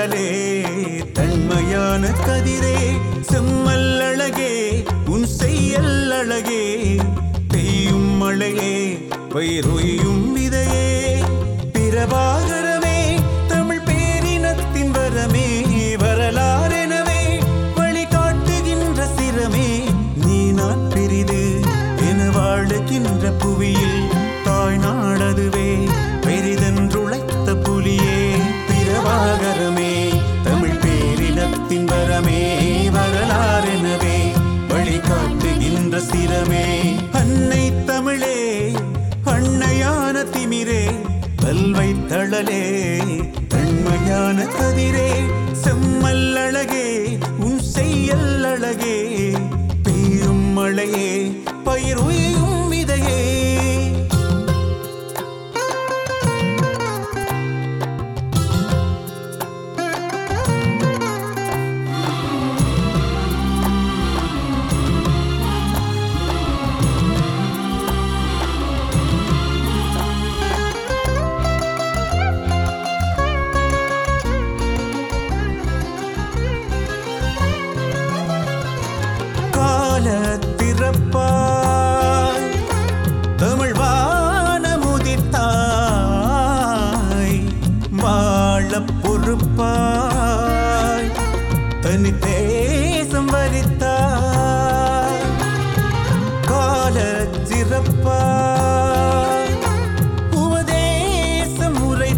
தளலே தன்மையான கதிரே செம்மல் அழகே உன் செய்யல் அழகே பெய்யும் மழையே பயிரொய்யும் விதையே பிரபாகரமே தமிழ் பேரினத்தின் வரமே வரலாறெனவே வழிகாட்டுகின்ற சிரமே நீ நான் பெரிது என வாழுகின்ற புவியில் தாய் நாடதுவே பெரிதென்றுழைத்த புலியே பிரபாகரமே தமிழ் பேரினத்தின் வரமே வரலாறெனவே வழிகாட்டுகின்ற சிரமே அன்னை தமிழே அன்னையான திமிரே கல்வை தளலே தன்மையான கதிரே செம்மல் அழகே உன் செய்யல் அழகே பெய்யும் மழையே பயிர் உயும் விதையே கால திறப்பாய் தமிழ் வானமுதித்தாய் வாழ பொறுப்பாய் தனி தேசம் வரித்தாய் கால சிறப்பாய் உபதேசம்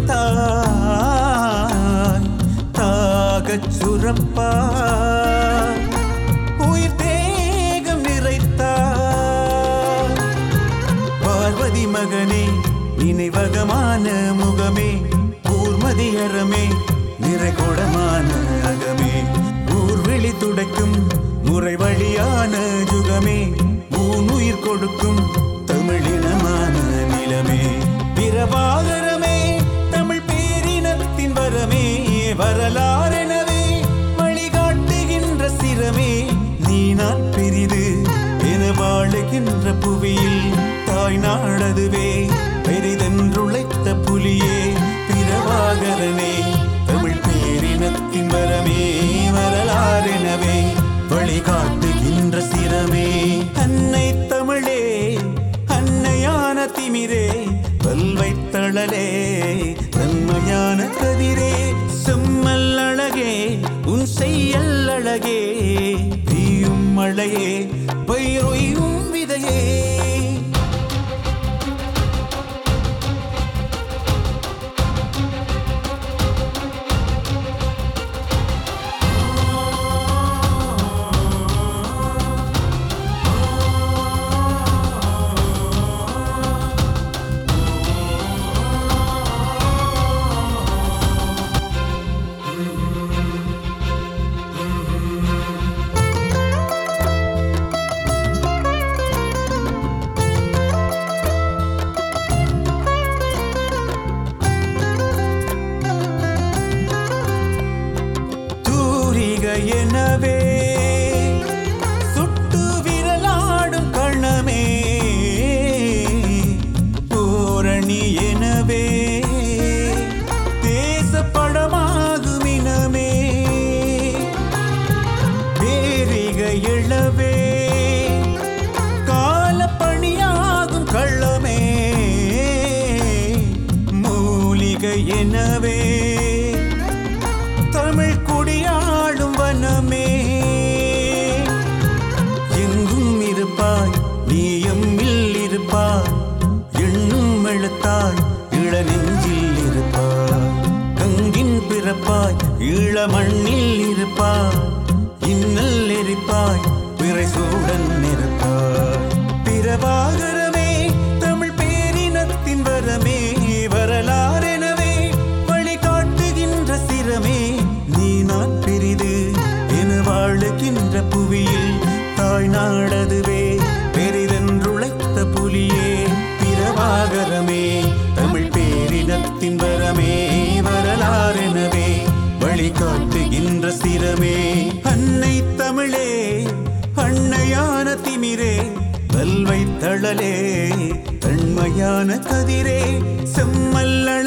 உரைத்தாய் தாகச் சுரப்பாய் உயிர் தேகம் நிறைத்தாய் பார்வதி மகனே நினைவகமான முகமே கூர்மதியரமே நிறைகொடமான அகமே ஊர்வெளி துடைக்கும் முறை வழியான ஜுகமே ஊனுயிர் கொடுக்கும் தமிழினமான நிலமே பிரபாகரமே தமிழ் பேரினத்தின் வரமே வரலாறெனவே வழிகாட்டுகின்ற சிரமே நீ நான் பெரிது என வாழுகின்ற புவியில் தாய் நாடதுவே பெரிதென்றுழைத்த புலியே பிரபாகரனே தமிழ் பேரினத்தின் வரமே வரலாறெனவே வழிகாட்டுகின்ற சிரமே அன்னை தமிழே அன்னையான திமிரே பல்வை தளலே நன்மையான கதிரே செம்மல் அழகே உன் செய்யல் அழகே பெய்யும் மழையே பயிரொய்யும் விதையே தூரிக எனவே சுட்டு விரலாடும் கணமே பூரணி எனவே தேசப்படமாகும் இனமே பேரிக இளவே காலப்பணியாகும் கள்ளமே மூலிகை எனவே தமிழ் குடியாளும் வனமே எங்கும் இருப்பாய் நீ எம்மில் இருப்பாய் எண்ணும் எழுத்தாய் இள நெஞ்சில் இருப்பாய் கங்கின் பிறப்பாய் ஈழ மண்ணில் இருப்பாய் இன்னல் எரிப்பாய் பிறை சூடன் இருப்பாய் பிரபாகரமே தமிழ் பேரினத்தின் வரமே வரலாறெனவே வழிகாட்டுகின்ற சிரமே நீ நான் பெரிது என வாழுகின்ற புவியில் தாய் நாடதுவே பெரிதென்றுழைத்த புலியே பிரபாகரமே தமிழ் பேரினத்தின் வரமே வரலாறெனவே வழிகாட்டுகின்ற சிரமே அன்னை தமிழே அன்னையான திமிரே கல்வை தளலே தன்மையான கதிரே செம்மல்